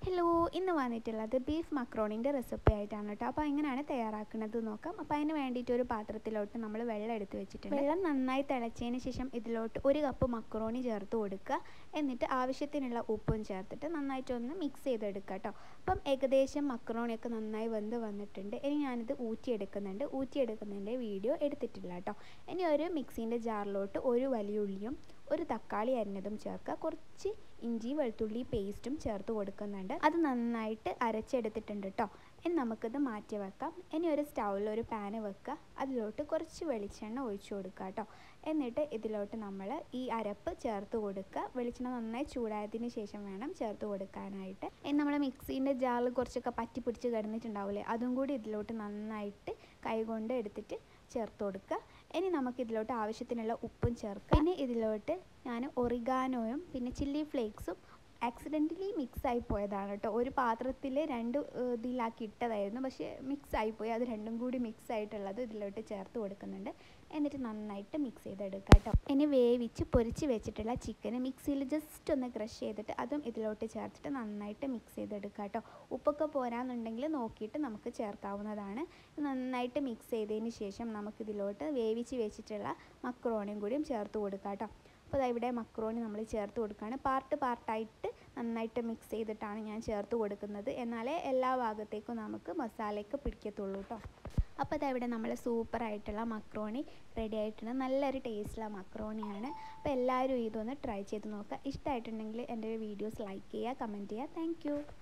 hello ഇന്ന് വന്നിട്ടുള്ളത് beef മക്രോണിൻ്റെ recipe ആയിട്ടാണ് കേട്ടോ അപ്പോൾ എങ്ങനെയാണ് തയ്യാറാക്കുന്നത് നോക്കാം അപ്പോൾ അതിന് വേണ്ടിയിട്ട് ഒരു പാത്രത്തിലോട്ട് നമ്മൾ വെള്ളം എടുത്ത് വെച്ചിട്ടുണ്ട് വെള്ളം നന്നായി തിളച്ചതിന് ശേഷം ഇതിലോട്ട് ഒരു കപ്പ് മക്രോണി ചേർത്ത് കൊടുക്കുക എന്നിട്ട് ആവശ്യത്തിനുള്ള ഉപ്പും ചേർത്തിട്ട് നന്നായിട്ടൊന്ന് മിക്സ് ചെയ്തെടുക്കുക കേട്ടോ അപ്പം ഏകദേശം മക്രോണിയൊക്കെ നന്നായി വെന്ത് വന്നിട്ടുണ്ട് ഇനി ഞാനിത് ഊറ്റിയെടുക്കുന്നുണ്ട് ഊറ്റിയെടുക്കുന്നതിൻ്റെ വീഡിയോ എടുത്തിട്ടില്ല കേട്ടോ ഇനി ഒരു മിക്സീൻ്റെ ജാറിലോട്ട് ഒരു വലിയ ഉള്ളിയും ഒരു തക്കാളി അരിഞ്ഞതും ചേർക്കുക കുറച്ച് ഇഞ്ചി വെളുത്തുള്ളി പേസ്റ്റും ചേർത്ത് കൊടുക്കുന്നുണ്ട് അത് നന്നായിട്ട് അരച്ചെടുത്തിട്ടുണ്ട് കേട്ടോ ഇനി നമുക്കിത് മാറ്റി വെക്കാം ഇനി ഒരു സ്റ്റൗവിൽ ഒരു പാന് വെക്കുക അതിലോട്ട് കുറച്ച് വെളിച്ചെണ്ണ ഒഴിച്ചു കൊടുക്കുക കേട്ടോ എന്നിട്ട് ഇതിലോട്ട് നമ്മൾ ഈ അരപ്പ് ചേർത്ത് കൊടുക്കുക വെളിച്ചെണ്ണ നന്നായി ചൂടായതിന് ശേഷം വേണം ചേർത്ത് കൊടുക്കാനായിട്ട് ഇനി നമ്മൾ മിക്സീൻ്റെ ജാറിൽ കുറച്ചൊക്കെ പറ്റി പിടിച്ച് കിടന്നിട്ടുണ്ടാവില്ലേ അതും കൂടി ഇതിലോട്ട് നന്നായിട്ട് കൈകൊണ്ട് എടുത്തിട്ട് ചേർത്ത് കൊടുക്കുക ഇനി നമുക്ക് ഇതിലോട്ട് ആവശ്യത്തിനുള്ള ഉപ്പും ചേർക്കുക പിന്നെ ഇതിലോട്ട് ഞാൻ ഒറിഗാനോയും പിന്നെ ചില്ലി ഫ്ലേക്സും ആക്സിഡൻ്റലി മിക്സ് ആയി പോയതാണ് കേട്ടോ ഒരു പാത്രത്തിൽ രണ്ട് ഇതിലാക്കി ഇട്ടതായിരുന്നു പക്ഷേ മിക്സ് ആയിപ്പോയി അത് രണ്ടും കൂടി മിക്സ് ആയിട്ടുള്ളത് ഇതിലോട്ട് ചേർത്ത് കൊടുക്കുന്നുണ്ട് എന്നിട്ട് നന്നായിട്ട് മിക്സ് ചെയ്തെടുക്കുക കേട്ടോ ഇനി വേവിച്ച് പൊരിച്ച് വെച്ചിട്ടുള്ള ചിക്കന് മിക്സിയിൽ ജസ്റ്റ് ഒന്ന് ക്രഷ് ചെയ്തിട്ട് അതും ഇതിലോട്ട് ചേർത്തിട്ട് നന്നായിട്ട് മിക്സ് ചെയ്തെടുക്കുക കേട്ടോ ഉപ്പൊക്കെ പോരാന്നുണ്ടെങ്കിൽ നോക്കിയിട്ട് നമുക്ക് ചേർക്കാവുന്നതാണ് നന്നായിട്ട് മിക്സ് ചെയ്തതിന് ശേഷം നമുക്കിതിലോട്ട് വേവിച്ച് വെച്ചിട്ടുള്ള മക്രോണിയും കൂടിയും ചേർത്ത് കൊടുക്കുക കേട്ടോ അപ്പോൾ ഇവിടെ മക്രോണി നമ്മൾ ചേർത്ത് കൊടുക്കുകയാണ് പാർട്ട് പാർട്ടായിട്ട് നന്നായിട്ട് മിക്സ് ചെയ്തിട്ടാണ് ഞാൻ ചേർത്ത് കൊടുക്കുന്നത് എന്നാലേ എല്ലാ ഭാഗത്തേക്കും നമുക്ക് മസാലയ്ക്ക് പിടിക്കത്തുള്ളൂ കേട്ടോ അപ്പോൾ അതവിടെ നമ്മൾ സൂപ്പറായിട്ടുള്ള മക്രോണി റെഡി ആയിട്ടുണ്ട് നല്ലൊരു ടേസ്റ്റുള്ള മക്രോണിയാണ് അപ്പോൾ എല്ലാവരും ഇതൊന്ന് ട്രൈ ചെയ്ത് നോക്കുക ഇഷ്ടമായിട്ടുണ്ടെങ്കിൽ എൻ്റെ വീഡിയോസ് ലൈക്ക് ചെയ്യുക കമൻറ്റ് ചെയ്യുക താങ്ക്